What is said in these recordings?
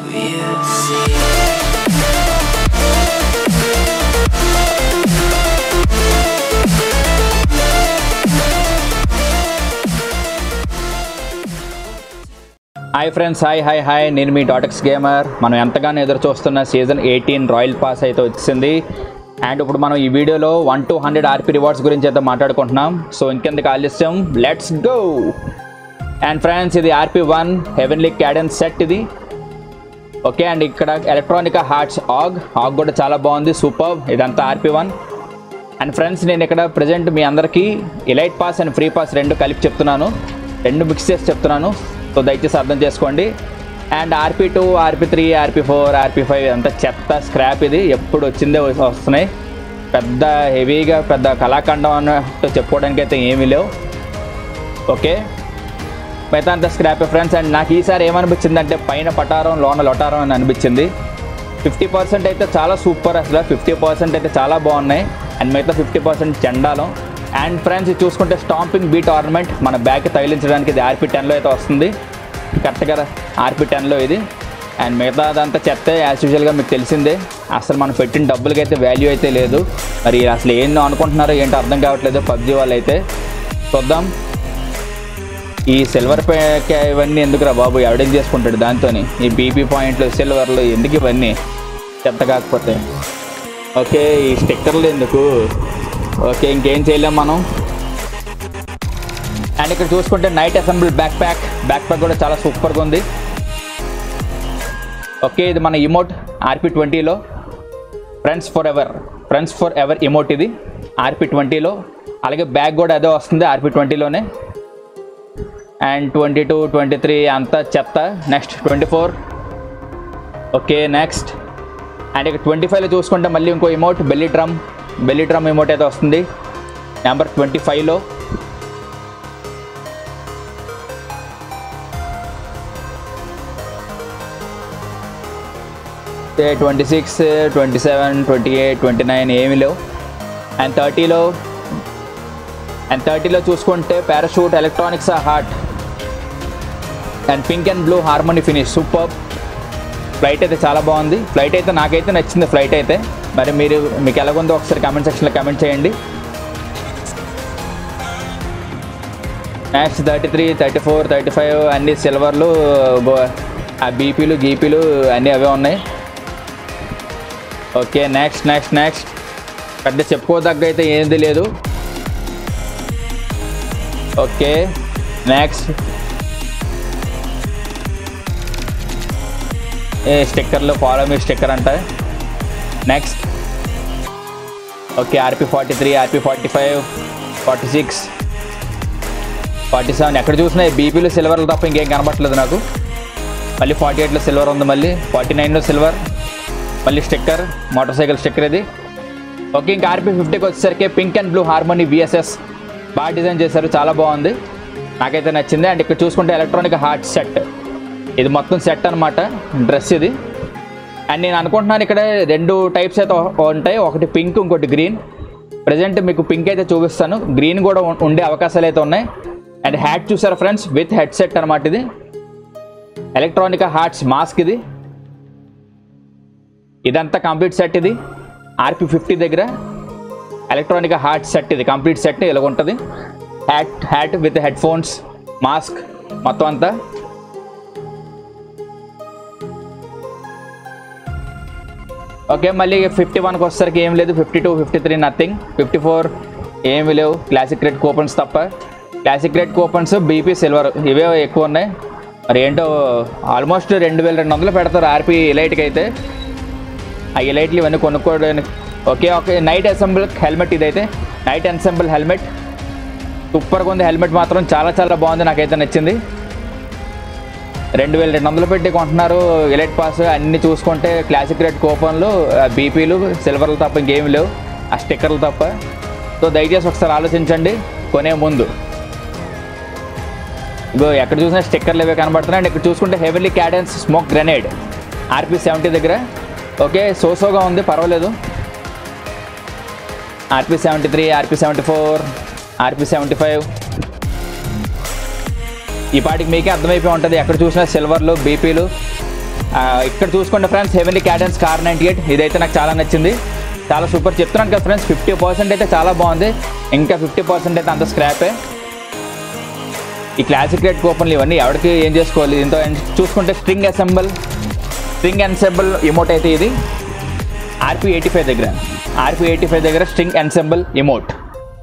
We'll see. Hi friends hi hi hi నేను మీ డాటక్స్ gamer మనం ఎంతగానో ఎదురు చూస్తున్న సీజన్ ఎయిటీన్ రాయల్ పాస్ అయితే వచ్చింది అండ్ ఇప్పుడు మనం ఈ వీడియోలో one two hundred RP rewards గురించి అయితే మాట్లాడుకుంటున్నాం సో ఇంకెందుకు ఆలస్యం లెట్స్ గో అండ్ ఫ్రెండ్స్ ఇది RP one heavenly cadence set ఇది ఓకే అండ్ ఇక్కడ ఎలక్ట్రానిక్ హార్ట్స్ ఆగ్ ఆగ్ కూడా చాలా బాగుంది సూపర్ ఇదంతా ఆర్పీ వన్ అండ్ ఫ్రెండ్స్ నేను ఇక్కడ ప్రజెంట్ మీ అందరికీ elite pass and free pass రెండు కలిపి చెప్తున్నాను రెండు మిక్స్ చేసి చెప్తున్నాను సో దయచేసి అర్థం చేసుకోండి and RP two RP three RP four RP five అంతా చెత్త స్క్రాప్ ఇది ఎప్పుడు వచ్చిందే వస్తున్నాయి పెద్ద హెవీగా పెద్ద కళాఖండం అన్నట్టు చెప్పుకోవడానికి అయితే ఏమీ లేవు ఓకే మిగతా అంతా స్క్రాప్ ఫ్రెండ్స్ అండ్ నాకు ఈసారి ఏమనిపించింది అంటే పైన పటారం లోన లొటారం అని అనిపించింది ఫిఫ్టీ పర్సెంట్ అయితే చాలా సూపర్ అసలు ఫిఫ్టీ పర్సెంట్ అయితే చాలా బాగున్నాయి అండ్ మిగతా ఫిఫ్టీ పర్సెంట్ చండాలం అండ్ ఫ్రెండ్స్ ఇది చూసుకుంటే స్టాంపింగ్ బీట్ ఆర్నమెంట్ మన బ్యాక్ తగిలించడానికి ఇది ఆర్పీ టెన్లో అయితే వస్తుంది కరెక్ట్గా ఆర్పీ టెన్లో ఇది అండ్ మిగతా అదంతా చెత్త యాజ్ యూజువల్గా మీకు తెలిసిందే అసలు మనం పెట్టిన డబ్బులకి అయితే వాల్యూ అయితే లేదు మరి అసలు ఏందో అనుకుంటున్నారో ఏంటో అర్థం కావట్లేదు పబ్జీ వాళ్ళు అయితే చూద్దాం ఈ సిల్వర్ ప్యాక్ ఇవన్నీ ఎందుకురా బాబు ఎవడేం చేసుకుంటాడు దాంతోని ఈ బీపీ పాయింట్లు సిల్వర్లు ఎందుకు ఇవన్నీ చెత్త కాకపోతే ఓకే ఈ స్టిక్కర్లు ఎందుకు ఓకే ఇంకేం చేయలేం మనం అండ్ ఇక్కడ చూసుకుంటే knight assembly back pack back pack కూడా చాలా సూపర్గా ఉంది ఓకే ఇది మన ఇమోట్ ఆర్పీ ట్వంటీలో friends for ever friends for ever emote ఇది ఆర్పీ ట్వంటీలో అలాగే బ్యాగ్ కూడా అదే వస్తుంది ఆర్పీ ట్వంటీలోనే and twenty two twenty three అంతా చెత్త next twenty four okay next and ఇక ట్వంటీ ఫైవ్లో చూసుకుంటే మళ్ళీ ఇంకో emote belly drum belly drum emote అయితే వస్తుంది నెంబర్ ట్వంటీ ఫైవ్లో twenty six twenty seven twenty eight twenty nine ఏమీ లేవు అండ్ థర్టీలో అండ్ థర్టీలో చూసుకుంటే parachute electronics heart and pink and blue harmony finish super flight అయితే చాలా బాగుంది ఫ్లైట్ అయితే నాకైతే నచ్చింది ఫ్లైట్ అయితే మరి మీరు మీకు ఎలాగుందో ఒకసారి కామెంట్ సెక్షన్లో కామెంట్ చేయండి next thirty three thirty four thirty five అన్ని సిల్వర్లు ఆ బీపీలు గీపీలు అన్నీ అవే ఉన్నాయి ఓకే నెక్స్ట్ నెక్స్ట్ నెక్స్ట్ పెద్ద చెప్పుకోదగ్గ అయితే ఏంది లేదు ఓకే నెక్స్ట్ ఏ స్టిక్కర్లు ఫాలో మీ స్టిక్కర్ అంట next okay RP forty three RP forty five forty six forty seven ఎక్కడ చూసినా బీపీలు సిల్వర్లు తప్ప ఇంకేం కనబట్టలేదు నాకు మళ్ళీ ఫార్టీ ఎయిట్లో సిల్వర్ ఉంది మళ్ళీ ఫార్టీ నైన్లో సిల్వర్ మళ్ళీ స్టిక్కర్ మోటార్ సైకిల్ స్టిక్కర్ ఇది ఓకే ఇంకా ఆర్పీ ఫిఫ్టీకి వచ్చేసరికి pink and blue harmony VSS బాగా డిజైన్ చేశారు చాలా బాగుంది నాకైతే నచ్చింది అండ్ ఇక్కడ చూసుకుంటే ఎలక్ట్రానిక్ హార్ట్ సెట్ ఇది మొత్తం సెట్ అనమాట డ్రెస్ ఇది అండ్ నేను అనుకుంటున్నాను ఇక్కడ రెండు టైప్స్ అయితే ఉంటాయి ఒకటి పింక్ ఇంకోటి గ్రీన్ ప్రజెంట్ మీకు పింక్ అయితే చూపిస్తాను గ్రీన్ కూడా ఉం- ఉండే అవకాశాలు అయితే ఉన్నాయి అండ్ హ్యాట్ చూసారా ఫ్రెండ్స్ విత్ హెడ్ సెట్ అనమాట ఇది ఎలక్ట్రానిక్ హార్ట్స్ మాస్క్ ఇది ఇదంతా కంప్లీట్ సెట్ ఇది ఆర్పి ఫిఫ్టీ దగ్గర ఎలక్ట్రానిక్ హార్ట్ సెట్ ఇది కంప్లీట్ సెట్ ఇలా ఉంటుంది hat hat with headphones mask మొత్తం అంతా ఓకే మళ్ళీ ఫిఫ్టీ వన్కి వచ్చేసరికి ఏం లేదు fifty two fifty three nothing fifty four ఏమి లేవు క్లాసిక్ రేట్ కూపన్స్ తప్ప classic rate coupons BP silver ఇవే ఎక్కువ ఉన్నాయి మరి ఏంటో ఆల్మోస్ట్ రెండు వేల రెండు వందలు పెడతారు ఆర్పీ ఎలైట్కి అయితే ఆ ఎలైట్లు ఇవన్నీ కొనుక్కోవడానికి okay okay knight assemble helmet ఇదైతే నైట్ అసెంబుల్ హెల్మెట్ సూపర్గా ఉంది హెల్మెట్ మాత్రం చాలా చాలా బాగుంది నాకైతే నచ్చింది రెండు వేల రెండు వందలు పెట్టి కొంటున్నారు ఎలైట్ పాస్ అన్ని చూసుకుంటే క్లాసిక్ రేట్ కూపన్లు బీపీలు సిల్వర్లు తప్ప ఇంకేమి లేవు ఆ స్టిక్కర్లు తప్ప సో దయచేసి ఒకసారి ఆలోచించండి కొనే ముందు ఇగో ఎక్కడ చూసినా స్టిక్కర్లు ఇవే కనబడుతున్నాయి అండ్ ఇక్కడ చూసుకుంటే heavenly cadence smoke grenade RP seventy దగ్గర ఓకే సోసోగా ఉంది పర్వాలేదు RP seventy three RP seventy four RP seventy five ఈ పాటికి మీకే అర్థమైపోయి ఉంటుంది ఎక్కడ చూసినా సిల్వర్లు బీపీలు ఆ, ఇక్కడ చూసుకోండి friends heavenly cadence car ninety eight ఇదైతే నాకు చాలా నచ్చింది చాలా సూపర్ చెప్తున్నాను కదా ఫ్రెండ్స్ ఫిఫ్టీ పర్సెంట్ అయితే చాలా బాగుంది ఇంకా ఫిఫ్టీ పర్సెంట్ అయితే అంత స్క్రాపే ఈ క్లాసిక్ రేట్ కూపన్లు ఇవన్నీ ఎవరికి ఏం చేసుకోవాలి దీంతో చూసుకుంటే string assemble string ensemble emote అయితే ఇది ఆర్పీ ఎయిటీ ఫైవ్ దగ్గర ఆర్పీ ఎయిటీ ఫైవ్ దగ్గర string ensemble emote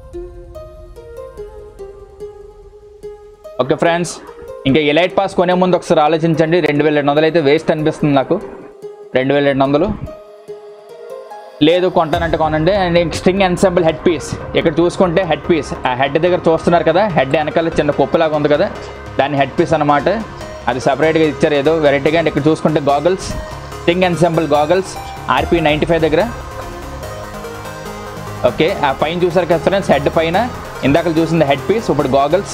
okay friends ఇంకా ఎలైట్ పాస్ కొనే ముందు ఒకసారి ఆలోచించండి రెండు వేల రెండు వందలు అయితే వేస్ట్ అనిపిస్తుంది నాకు రెండు వేల రెండు వందలు లేదు కొంటానంటే కొనండి and string ensemble head piece ఇక్కడ చూసుకుంటే హెడ్ పీస్ ఆ హెడ్ దగ్గర చూస్తున్నారు కదా హెడ్ వెనకాల చిన్న కొప్పులాగా ఉంది కదా దాని హెడ్ పీస్ అనమాట అది సపరేట్గా ఇచ్చారు ఏదో వెరైటీగా అండ్ ఇక్కడ చూసుకుంటే goggles string ensemble goggles RP ninety five దగ్గర ఓకే ఆ పైన చూసారు కదా ఫ్రెండ్స్ హెడ్ పైన ఇందాక చూసింది హెడ్ పీస్ ఇప్పుడు goggles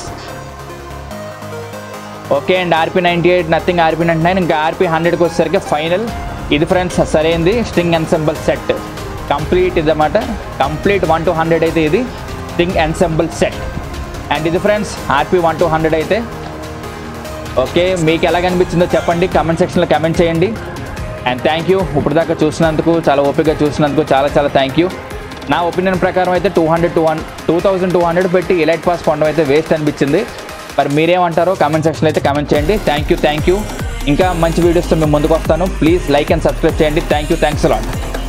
okay and RP ninety eight nothing RP ninety nine ఇంకా ఆర్పీ హండ్రెడ్కి వచ్చేసరికి ఫైనల్ ఇది ఫ్రెండ్స్ సరైంది స్ట్రింగ్ ఎన్సెంబుల్ సెట్ కంప్లీట్ ఇదన్నమాట కంప్లీట్ వన్ టు హండ్రెడ్ అయితే ఇది స్ట్రింగ్ ఎన్సెంబుల్ సెట్ అండ్ ఇది friends RP one two hundred అయితే ఓకే మీకు ఎలా కనిపించిందో చెప్పండి కమెంట్ సెక్షన్లో కమెంట్ చేయండి అండ్ థ్యాంక్ యూ ఇప్పుడు దాకా చూసినందుకు చాలా ఓపికగా చూసినందుకు చాలా చాలా థ్యాంక్ యూ నా ఒపీనియన్ ప్రకారం అయితే two hundred two one two thousand two hundred పెట్టి ఎలైట్ పాస్ కొనడం అయితే వేస్ట్ అనిపించింది మరి మీరేమంటారో కామెంట్ సెక్షన్లో అయితే కామెంట్ చేయండి థ్యాంక్ యూ థ్యాంక్ యూ ఇంకా మంచి వీడియోస్తో మేము ముందుకు వస్తాను ప్లీజ్ లైక్ అండ్ సబ్స్క్రైబ్ చేయండి థ్యాంక్ యూ థ్యాంక్స్ అలాట్